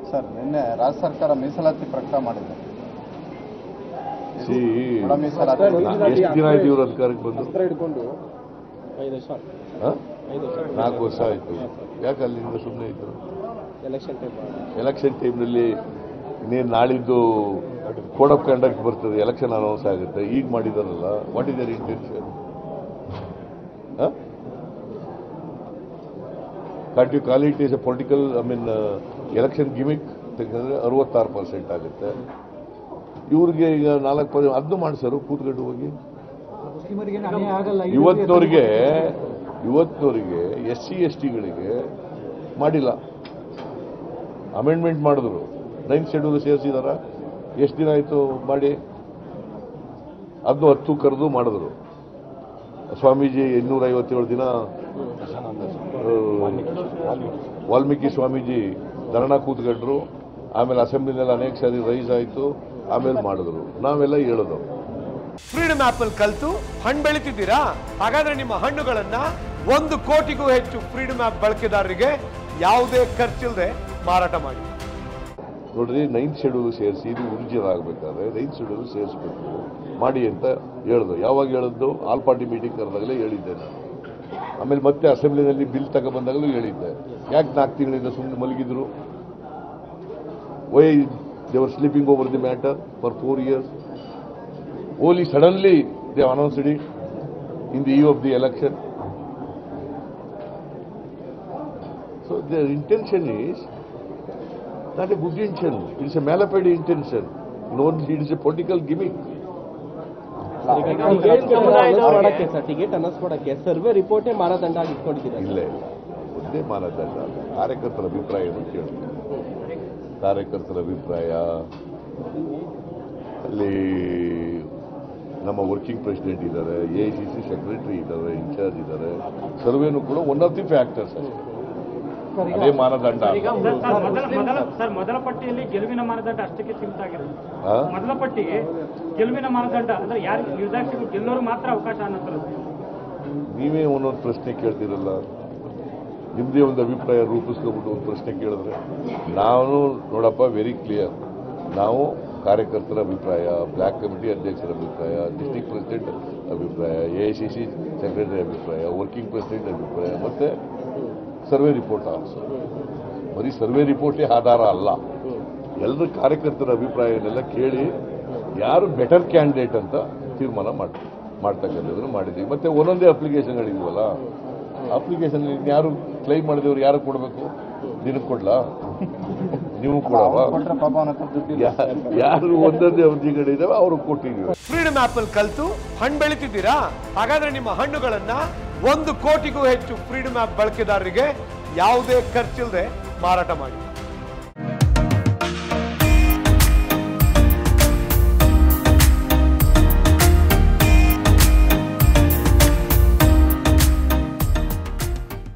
Sir ನಿನ್ನೆ ರಾಜ್ಯ ಸರ್ಕಾರ ಮೀಸಲಾತಿ ಪ್ರಕಟ ಮಾಡಿದೆ ಸಿ ಒಳ ಮೀಸಲಾತಿ ಎಷ್ಟು ದಿನ ಆಯ್ತು ಇವ್ರ ಅಧಿಕಾರಕ್ಕೆ ಬಂದು ಅಸ್ತ್ರ ಹಿಡ್ಕೊಂಡು ಐದು ವರ್ಷ ಹ? ಐದು ವರ್ಷ ನಾಲ್ಕು ವರ್ಷ ಆಯ್ತು ಯಾಕೆ ಅಲ್ಲಿಂದ ಸುಮ್ಮನೆ ಇದ್ರು ಎಲೆಕ್ಷನ್ ಟೈಮ್ ಎಲೆಕ್ಷನ್ ಟೈಮ್ನಲ್ಲಿ ಇನ್ನೇನು ನಾಳಿದ್ದು ಕೋಡ್ ಆಫ್ ಕಂಡಕ್ಟ್ ಬರ್ತದೆ ಎಲೆಕ್ಷನ್ ಅನೌನ್ಸ್ ಆಗುತ್ತೆ ಈಗ ಮಾಡಿದಾರಲ್ಲ what is their intention can't you call it is a political I mean election gimmick ತೆಗೆದ್ರೆ ಅರವತ್ತಾರು ಪರ್ಸೆಂಟ್ ಆಗುತ್ತೆ ಇವ್ರಿಗೆ ಈಗ ನಾಲ್ಕು ಪರ್ಸೆಂಟ್ ಅದನ್ನು ಮಾಡಿಸರು ಕೂತ್ಕೊಂಡು ಹೋಗಿ ಇವತ್ತಿನವರಿಗೆ ಇವತ್ತಿನವರಿಗೆ ಎಸ್ ಸಿ ಎಸ್ ಟಿಗಳಿಗೆ ಮಾಡಿಲ್ಲ ಅಮೆಂಡ್ಮೆಂಟ್ ಮಾಡಿದ್ರು ನೈನ್ ಶೆಡ್ಯೂಲ್ ಸೇರಿಸಿದಾರ ಎಷ್ಟು ದಿನ ಆಯಿತು ಮಾಡಿ ಅದನ್ನು ಹತ್ತು ಕರೆದು ಮಾಡಿದ್ರು ಸ್ವಾಮೀಜಿ ಇನ್ನೂರ ಐವತ್ತೇಳು ದಿನ ಆ, ವಾಲ್ಮೀಕಿ ಸ್ವಾಮೀಜಿ ಧರಣ ಕೂತ್ಕೊಂಡ್ರು ಆಮೇಲೆ ಅಸೆಂಬ್ಲಿನಲ್ಲಿ ಅನೇಕ ಸಾರಿ ರೈಸ್ ಆಯಿತು ಆಮೇಲೆ ಮಾಡಿದ್ರು ನಾವೆಲ್ಲ ಹೇಳೋದು ಫ್ರೀಡಮ್ ಆಪ್ ಅಲ್ಲಿ ಕಲ್ತು ಹಣ್ಣು ಬೆಳಿತಿದ್ದೀರಾ ಹಾಗಾದ್ರೆ ನಿಮ್ಮ ಹಣ್ಣುಗಳನ್ನ ಒಂದು ಕೋಟಿಗೂ ಹೆಚ್ಚು ಫ್ರೀಡಮ್ ಆಪ್ ಬಳಕೆದಾರರಿಗೆ ಯಾವುದೇ ಖರ್ಚಿಲ್ಲದೆ ಮಾರಾಟ ಮಾಡಿ ನೋಡ್ರಿ ನೈನ್ತ್ ಶೆಡ್ಯೂಲ್ ಸೇರಿಸಿ ಇದು ಉರ್ಜಿತ ಆಗಬೇಕಾದ್ರೆ ನೈನ್ತ್ ಶೆಡ್ಯೂಲ್ ಸೇರಿಸ್ಬೇಕು ಮಾಡಿ ಅಂತ ಹೇಳಿದ್ರು ಯಾವಾಗ ಹೇಳಿದ್ದು ಆಲ್ ಪಾರ್ಟಿ ಮೀಟಿಂಗ್ ಕರೆದಾಗಲೇ ಹೇಳಿದ್ದೆ ನಾನು ಆಮೇಲೆ ಮತ್ತೆ ಅಸೆಂಬ್ಲಿನಲ್ಲಿ ಬಿಲ್ ತಗೊಬಂದಾಗಲೂ ಹೇಳಿದ್ದೆ ಯಾಕೆ ನಾಲ್ಕು ತಿಂಗಳಿಂದ ಸುಮ್ಮನೆ ಮಲಗಿದ್ರು why they're sleeping over the matter for four years only suddenly they announced it in the eve of the election so the intention is not a good intention. It is a malafide intention. No, it is a political gimmick. Ticket announce ಮಾಡಕ್ಕೆ sir ticket announce ಮಾಡಕ್ಕೆ survey ರಿಪೋರ್ಟೇ ಮಾನದಂಡ ಆಗಿ ಇಟ್ಕೊಂಡಿದ್ದೀರಾ ಇಲ್ಲ ಇಲ್ಲ ಒಂದೇ ಮಾನದಂಡ ಅಲ್ಲ. ಕಾರ್ಯಕರ್ತರ ಅಭಿಪ್ರಾಯವನ್ನು ಕೇಳ್ತೀವಿ ಕಾರ್ಯಕರ್ತರ ಅಭಿಪ್ರಾಯ ಅಲ್ಲಿ ನಮ್ಮ ವರ್ಕಿಂಗ್ ಪ್ರೆಸಿಡೆಂಟ್ ಇದ್ದಾರೆ A I C C secretary ಇದ್ದಾರೆ ಇನ್ಚಾರ್ಜ್ ಇದ್ದಾರೆ ಸರ್ವೇನು ಕೂಡ ಒನ್ ಆಫ್ ದಿ ಫ್ಯಾಕ್ಟರ್ಸ್ ಅದೇ ಮಾನದಂಡ ಅಲ್ಲ. ಸರ್, ಮೊದಲ ಮೊದಲ ಸರ್ ಮೊದಲ ಪಟ್ಟಿಯಲ್ಲಿ ಗೆಲುವಿನ ಮಾನದಂಡ ಅಷ್ಟಕ್ಕೆ ಸೀಮಿತ ಆಗಿರೋದು ಆ? ಮೊದಲ ಪಟ್ಟಿ ಗೆಲುವಿನ ಮಾನದಂಡ ಅಂದ್ರೆ ಯಾರು ನಿರ್ದಾಕ್ಷಿಗಳು ಗೆಲ್ಲೋರು ಮಾತ್ರ ಅವಕಾಶ ಅನ್ನೋದು ನೀವೇ ಒಂದೊಂದು ಪ್ರಶ್ನೆ ಕೇಳ್ತೀರಲ್ಲ ನಿಮ್ಮದೇ ಒಂದು ಅಭಿಪ್ರಾಯ ರೂಪಿಸ್ಕೊಬಿಟ್ಟು ಒಂದು ಪ್ರಶ್ನೆ ಕೇಳಿದ್ರೆ ನಾನು ನೋಡಪ್ಪ ವೆರಿ ಕ್ಲಿಯರ್ ನಾವು ಕಾರ್ಯಕರ್ತರ ಅಭಿಪ್ರಾಯ ಬ್ಲ್ಯಾಕ್ ಕಮಿಟಿ ಅಧ್ಯಕ್ಷರ ಅಭಿಪ್ರಾಯ ಡಿಸ್ಟಿಕ್ ಪ್ರೆಸಿಡೆಂಟ್ ಅಭಿಪ್ರಾಯ A I C C secretary ಅಭಿಪ್ರಾಯ ವರ್ಕಿಂಗ್ ಪ್ರೆಸಿಡೆಂಟ್ ಅಭಿಪ್ರಾಯ ಮತ್ತೆ ಸರ್ವೆ ರಿಪೋರ್ಟ್ ಆಲ್ಸೋ ಬರೀ ಸರ್ವೆ ರಿಪೋರ್ಟೇ ಆಧಾರ ಅಲ್ಲ ಎಲ್ಲರ ಕಾರ್ಯಕರ್ತರ ಅಭಿಪ್ರಾಯನೆಲ್ಲ ಕೇಳಿ ಯಾರು ಬೆಟರ್ ಕ್ಯಾಂಡಿಡೇಟ್ ಅಂತ ತೀರ್ಮಾನ ಮಾಡಿ ಮಾಡ್ತಕ್ಕಂಥದ್ದನ್ನು ಮಾಡಿದ್ದೀವಿ ಮತ್ತೆ ಒಂದೊಂದೇ ಅಪ್ಲಿಕೇಶನ್ಗಳಿದ್ವಲ್ಲ ಅಪ್ಲಿಕೇಶನ್ ಯಾರು ಕ್ಲೈಮ್ ಮಾಡಿದವ್ರು ಯಾರು ಕೊಡಬೇಕು ನಿನಗೆ ಕೊಡ್ಲಾ ನೀವು ಕೊಡವಾ ಕೊಟ್ರೆ ಪಾಪ ಅವನ ಹತ್ರ ದುಡ್ಡಿಲ್ಲ ಯಾ- ಯಾರು ಒಂದೊಂದೇ ಅರ್ಜಿಗಳಿದಾವೆ ಅವರು ಕೊಟ್ಟಿದ್ದೀವಿ ಫ್ರೀಡಮ್ ಆಪ್ ಅಲ್ಲಿ ಕಲ್ತು ಹಣ್ಣು ಬೆಳಿತಿದ್ದೀರಾ ಹಾಗಾದ್ರೆ ನಿಮ್ಮ ಹಣ್ಣುಗಳನ್ನ ಒಂದು ಕೋಟಿಗೂ ಹೆಚ್ಚು ಫ್ರೀಡಮ್ ಆಪ್ ಬಳಕೆದಾರರಿಗೆ ಯಾವುದೇ ಖರ್ಚಿಲ್ಲದೆ ಮಾರಾಟ ಮಾಡಿ